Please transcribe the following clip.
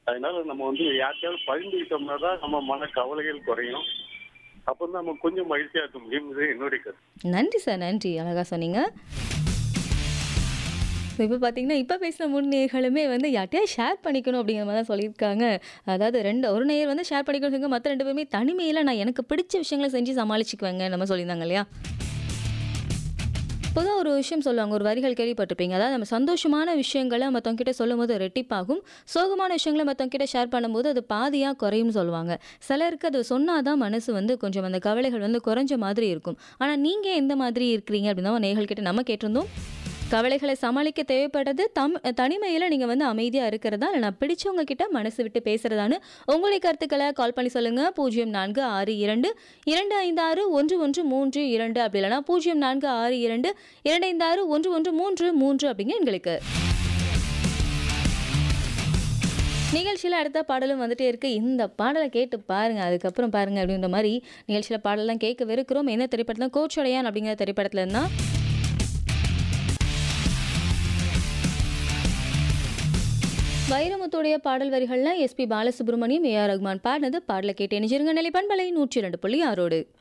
அதனால நம்ம வந்து யார்கிட்டயாவது பகிர்ந்துக்கிட்டோம்னா தான் நம்ம மன கவலைகள் குறையும் அப்போ நம்ம கொஞ்சம் மகிழ்ச்சியா இருக்க முடியுங்கிறது என்னுடைய கருத்து நன்றி சார் நன்றி அழகாக சொன்னீங்க இப்போ பார்த்தீங்கன்னா இப்போ பேசின மூணு நேர்களுமே வந்து யார்ட்டையா ஷேர் பண்ணிக்கணும் அப்படிங்கிற மாதிரி தான் சொல்லியிருக்காங்க அதாவது ரெண்டு ஒரு நேயர் வந்து ஷேர் பண்ணிக்கணும் சொல்லுங்க மற்ற ரெண்டு பேருமே தனிமையில் நான் எனக்கு பிடிச்ச விஷயங்களை செஞ்சு சமாளிச்சுக்குவேங்க நம்ம சொல்லியிருந்தாங்க இல்லையா பொதுவாக ஒரு விஷயம் சொல்லுவாங்க ஒரு வரிகள் கேள்விப்பட்டிருப்பீங்க அதாவது நம்ம சந்தோஷமான விஷயங்களை மற்றவங்க கிட்ட சொல்லும் போது ரெட்டிப்பாகும் சோகமான விஷயங்களை மற்றவங்க கிட்ட ஷேர் பண்ணும்போது அது பாதியாக குறையும்னு சொல்லுவாங்க சிலருக்கு அது சொன்னாதான் மனசு வந்து கொஞ்சம் அந்த கவலைகள் வந்து குறைஞ்ச மாதிரி இருக்கும் ஆனால் நீங்கள் எந்த மாதிரி இருக்கிறீங்க அப்படின்னு தான் நேர்கள் கிட்ட நம்ம கேட்டிருந்தோம் கவலைகளை சமாளிக்க தேவைப்படுறது தம் தனிமையில் நீங்கள் வந்து அமைதியாக இருக்கிறதா இல்லை நான் பிடிச்சவங்க கிட்ட மனசு விட்டு பேசுகிறதான்னு உங்களுடைய கருத்துக்களை கால் பண்ணி சொல்லுங்கள் பூஜ்ஜியம் நான்கு ஆறு இரண்டு இரண்டு ஐந்து ஆறு ஒன்று ஒன்று மூன்று இரண்டு அப்படி இல்லைனா பூஜ்ஜியம் நான்கு ஆறு இரண்டு இரண்டு ஐந்து ஆறு ஒன்று ஒன்று மூன்று மூன்று அப்படிங்க எங்களுக்கு நிகழ்ச்சியில் அடுத்த பாடலும் வந்துட்டே இருக்கு இந்த பாடலை கேட்டு பாருங்க அதுக்கப்புறம் பாருங்க அப்படின்ற மாதிரி நிகழ்ச்சியில் பாடலாம் கேட்கவிருக்கிறோம் என்ன திரைப்படத்தில் கோச்சடையான் அப்படிங்கிற திரைப்படத்துல இருந்தா வைரமுத்துடைய பாடல் வரிகள்லாம் S P Balasubrahmanyam A R Rahman பாடினது பாடலை கேட்டு இணைஞ்சிருங்க நிலை பண்பலை நூற்றி இரண்டு புள்ளி ஆறோடு